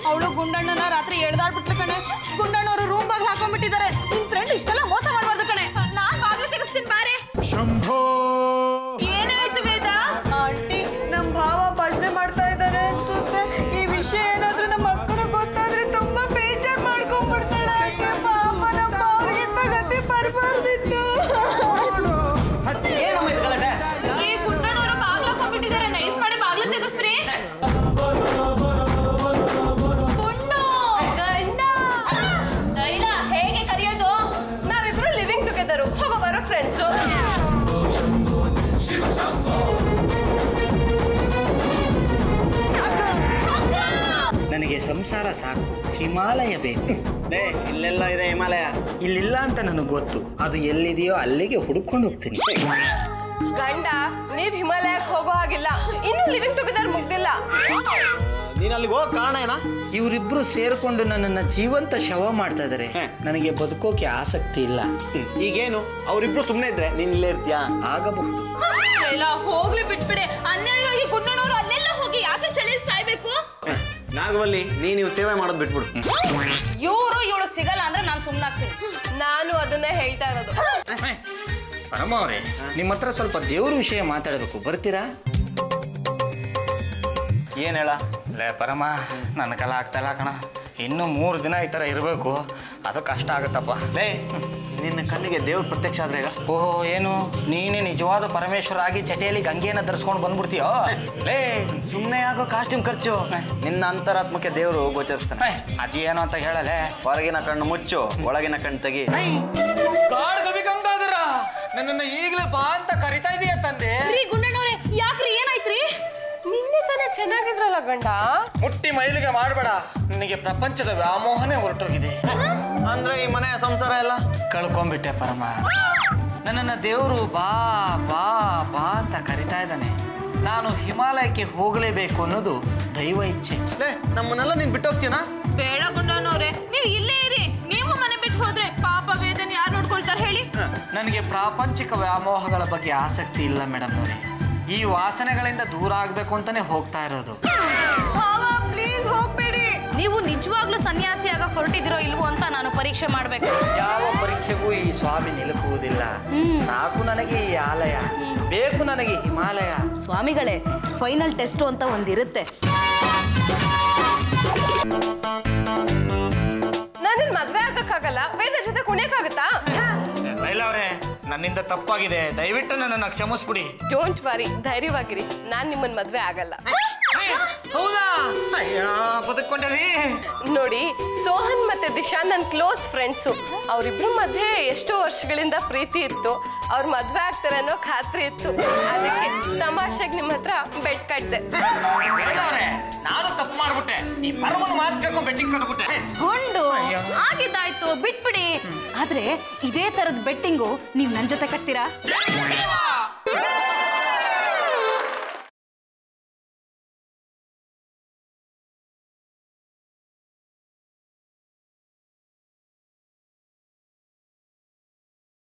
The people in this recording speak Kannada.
ಅವಳು ಗುಂಡಣ್ಣನ ರಾತ್ರಿ ಎಳ್ದಾಡ್ಬಿಟ್ಲು ಕಣೆ ಗುಂಡಣ್ಣವರು ರೂಮ್ ಬಾಗ್ಲು ಹಾಕೊಂಡ್ಬಿಟ್ಟಿದ್ದಾರೆ ನಿನ್ ಫ್ರೆಂಡ್ ಇಷ್ಟೆಲ್ಲ ಮೋಸ ಮಾಡಬಾರ್ದು ಕಣೆ ನಾನ್ ಬಾಗ್ಲು ತೆಗಿಸ್ತೀನಿ ಬಾರೆ ಶಂಭೋ ಏನಾಯ್ತು ವೇದ ಆಂಟಿ ನಮ್ಮ ಭಾವ ಭಜನೆ ಮಾಡ್ತಾ ಇದ್ದಾರೆ ಅನ್ಸುತ್ತೆ ಈ ವಿಷಯ ಏನಾದ್ರೂ ನಮ್ಮ ಅಕ್ಕನ ಗೊತ್ತಾದ್ರೆ ತುಂಬಾ ಬೇಜಾರ್ ಮಾಡ್ಕೊಂಡ್ಬಿಡ್ತಾಳೆ ಆಂಟಿ ಪಾಪ ನಮ್ಮ ಭಾವಿಗಿಂತ ಗತಿ ಬರಬಾರ್ದಿತ್ತು ಏನಮ್ಮ ಇದು ಗಲಾಟೆ ಈ ಗುಂಡಣ್ಣವರು ಬಾಗ್ಲು ಹಾಕೊಂಡ್ಬಿಟ್ಟಿದ್ದಾರೆ ನೈಸ್ ಮಾಡಿ ಬಾಗ್ಲು ತೆಗಿಸ್ರಿ ಗುಂಡು ಗಂಡ ಇಲ್ಲ ಹೇಗೆ ಕರೆಯೋದು ನಾವಿಬ್ರು ಲಿವಿಂಗ್ ಟುಗೆದರ್ ಹೋಗೋ ಬರೋ ಫ್ರೆಂಡ್ಸು ನನಗೆ ಸಂಸಾರ ಸಾಕು ಹಿಮಾಲಯ ಬೇಕು ಲೇ ಇಲ್ಲೆಲ್ಲ ಇದೆ ಹಿಮಾಲಯ ಇಲ್ಲಿಲ್ಲ ಅಂತ ನನಗೆ ಗೊತ್ತು ಅದು ಎಲ್ಲಿದೆಯೋ ಅಲ್ಲಿಗೆ ಹುಡುಕೊಂಡು ಹೋಗ್ತೀನಿ ಗಂಡ ನೀವ್ ಹಿಮಾಲಯಕ್ಕೆ ಹೋಗೋ ಹಾಗಿಲ್ಲ ಇನ್ನು ಲಿವಿಂಗ್ ಟುಗೆದರ್ ಮುಗ್ದಿಲ್ಲ ನೀನ್ ಅಲ್ಲಿಗೆ ಹೋಗ್ ಕಾರಣ ಏನ ಇವರಿಬ್ರು ಸೇರ್ಕೊಂಡು ನನ್ನನ್ನ ಜೀವಂತ ಶವ ಮಾಡ್ತಾ ಇದಾರೆ ಹೇ. ನನಗೆ ಬದುಕೋಕೆ ಆಸಕ್ತಿ ಇಲ್ಲ ಈಗೇನು ಅವ್ರಿಬ್ರು ಸುಮ್ಮನೆ ಇದ್ರೆ ನೀನ್ ಇಲ್ಲೇ ಇರ್ತೀಯಾ ಆಗಬಹುದು ಇಲ್ಲ ಹೋಗ್ಲಿ ಬಿಟ್ಬಿಡೆ ಅನ್ಯಾಯವಾಗಿ ಗುಂಡಣ್ಣವರು ಅಲ್ಲೆಲ್ಲ ಹೋಗಿ ಯಾಕೆ ಚಳಿ ಸಾಯ್ಬೇಕು ನಾಗವಲ್ಲಿ ನೀನ್ ಇವ್ ಸೇವೆ ಮಾಡೋದ್ ಬಿಟ್ಬಿಡು ಇವರು ಇವಳು ಸಿಗಲ್ಲ ಅಂದ್ರೆ ನಾನು ಸುಮ್ಮನಾಗ್ತೀನಿ ನಾನು ಅದನ್ನೇ ಹೇಳ್ತಾ ಇರೋದು ಪರಮ ಅವರೇ ನಿಮ್ಮ ಹತ್ರ ಸ್ವಲ್ಪ ದೇವ್ರ ವಿಷಯ ಮಾತಾಡಬೇಕು ಬರ್ತೀರಾ ಏನ್ ಹೇಳ ಲೇ ಪರಮ ನನ್ನ ಕಲ ಆಗ್ತಾ ಕಣ ಇನ್ನು ಮೂರು ದಿನ ಈ ಥರ ಇರಬೇಕು ಅದು ಕಷ್ಟ ಆಗುತ್ತಪ್ಪ ಲೇ ನಿನ್ನ ಕಣ್ಣಿಗೆ ದೇವ್ರ ಪ್ರತ್ಯಕ್ಷ ಆದ್ರೆ ಈಗ ಓಹೋ ಏನು ನೀನೇ ನಿಜವಾದ ಪರಮೇಶ್ವರ ಆಗಿ ಚಟಿಯಲ್ಲಿ ಗಂಗೆಯನ್ನ ಧರಿಸ್ಕೊಂಡು ಬಂದ್ಬಿಡ್ತೀಯೋ ಲೇ ಸುಮ್ಮನೆ ಆಗೋ ಕಾಸ್ಟ್ಯೂಮ್ ಖರ್ಚು ನಿನ್ನ ಅಂತರಾತ್ಮಕ್ಕೆ ದೇವರು ಗೋಚರಿಸ್ತಾನೆ ಅದೇನು ಅಂತ ಹೇಳಲೆ ಹೊರಗಿನ ಕಣ್ಣು ಮುಚ್ಚು ಒಳಗಿನ ಕಣ್ಣು ತೆಗಿ ಕಾಡ್ ಕವಿ ಗಂಗಾಧರ ನನ್ನನ್ನ ಈಗಲೇ ಬಾ ಅಂತ ಕರಿತಾ ಇದೀಯ ತಂದೆ ರೀ ಗುಂಡಣ್ಣವ್ರೆ ಯಾಕ್ರಿ ಏನಾಯ್ತ್ರಿ ನಿನ್ನೆ ತಾನೇ ಚೆನ್ನಾಗಿದ್ರಲ್ಲ ಗಂಡ ಮುಟ್ಟಿ ಮೈಲಿಗೆ ಮಾಡಬೇಡ ನಿನಗೆ ಪ್ರಪಂಚದ ವ್ಯಾಮೋಹನೆ ಹೊರಟೋಗಿದೆ ಅಂದ್ರೆ ಈ ಮನೆಯ ಸಂಸಾರ ಎಲ್ಲ ಕಳ್ಕೊಂಡ್ಬಿಟ್ಟೆ ಪರಮ ನನ್ನನ್ನ ದೇವರು ಬಾ ಬಾ ಬಾ ಅಂತ ಕರಿತಾ ಇದ್ದಾನೆ ನಾನು ಹಿಮಾಲಯಕ್ಕೆ ಹೋಗಲೇಬೇಕು ಅನ್ನೋದು ದೈವ ಇಚ್ಛೆ ಲೇ ನಮ್ಮನ್ನೆಲ್ಲ ನೀನ್ ಬಿಟ್ಟು ಹೋಗ್ತೀಯನಾ ಬೇಡ ಗುಂಡಣ್ಣವ್ರೆ ನೀವು ಇಲ್ಲೇ ಇರಿ ನೀವು ಮನೆ ಬಿಟ್ಟು ಹೋದ್ರೆ ಪಾಪ ವೇದನ್ ಯಾರು ನೋಡ್ಕೊಳ್ತಾರೆ ಹೇಳಿ ನನಗೆ ಪ್ರಾಪಂಚಿಕ ವ್ಯಾಮೋಹಗಳ ಬಗ್ಗೆ ಆಸಕ್ತಿ ಇಲ್ಲ ಮೇಡಮ್ ಅವರೇ ಈ ವಾಸನೆಗಳಿಂದ ದೂರ ಆಗಬೇಕು ಅಂತಾನೆ ಹೋಗ್ತಾ ಇರೋದು ಭಾವ ಪ್ಲೀಸ್ ಹೋಗ್ಬೇಡಿ ನೀವು ನಿಜವಾಗ್ಲೂ ಸನ್ಯಾಸಿ ಆಗ ಹೊರಟಿದಿರೋ ಇಲ್ವೋ ಅಂತ ನಾನು ಪರೀಕ್ಷೆ ಮಾಡ್ಬೇಕು ಯಾವ ಪರೀಕ್ಷೆಗೂ ಈ ಸ್ವಾಮಿ ನಿಲುಕುವುದಿಲ್ಲ ಸಾಕು ನನಗೆ ಈ ಆಲಯ ಬೇಕು ನನಗೆ ಹಿಮಾಲಯ ಸ್ವಾಮಿಗಳೇ ಫೈನಲ್ ಟೆಸ್ಟು ಅಂತ ಒಂದಿರುತ್ತೆ ನನ್ನ ಮದ್ವೆ ಆಗಕ್ಕಾಗಲ್ಲ ವೇದ ಜೊತೆ ಕುಣಿಯಕ್ಕಾಗತ್ತಾ ಲೈಲಾ ಅವರೇ ನನ್ನಿಂದ ತಪ್ಪಾಗಿದೆ ದಯವಿಟ್ಟು ನನ್ನನ್ನು ಕ್ಷಮಿಸ್ಬಿಡಿ ಡೋಂಟ್ ವರಿ ಧೈರ್ಯವಾಗಿರಿ ನಾನ್ ನಿಮ್ಮನ್ ಮದ್ವೆ ಆಗಲ್ಲ ಹೌದಾ ಅಯ್ಯೋ ಬದುಕೊಂಡ್ರಿ ನೋಡಿ ಸೋಹನ್ ಮತ್ತೆ ದಿಶಾ ನನ್ನ ಕ್ಲೋಸ್ ಫ್ರೆಂಡ್ಸು ಅವರಿಬ್ರು ಮಧ್ಯೆ ಎಷ್ಟೋ ವರ್ಷಗಳಿಂದ ಪ್ರೀತಿ ಇತ್ತು ಅವ್ರ ಮದ್ವೆ ಆಗ್ತಾರೆ ಅನ್ನೋ ಖಾತ್ರಿ ಇತ್ತು ಅದಕ್ಕೆ ತಮಾಷೆಗೆ ನಿಮ್ಮ ಹತ್ರ ಬೆಟ್ ಕಟ್ದೆ ಅವರೇ ನಾನು ತಪ್ಪು ಮಾಡ್ಬಿಟ್ಟೆ ಈ ಪರಮನ ಮಾತು ಕೇಳ್ಕೊಂಡು ಬೆಟ್ಟಿಂಗ್ ಕಟ್ಬಿಟ್ಟೆ ಗುಂಡು ಆಗಿದ್ದಾಯ್ತು ಬಿಟ್ಬಿಡಿ ಆದ್ರೆ ಇದೇ ತರದ ಬೆಟ್ಟಿಂಗು ನೀವ್ ನನ್ ಜೊತೆ ಕಟ್ತೀರಾ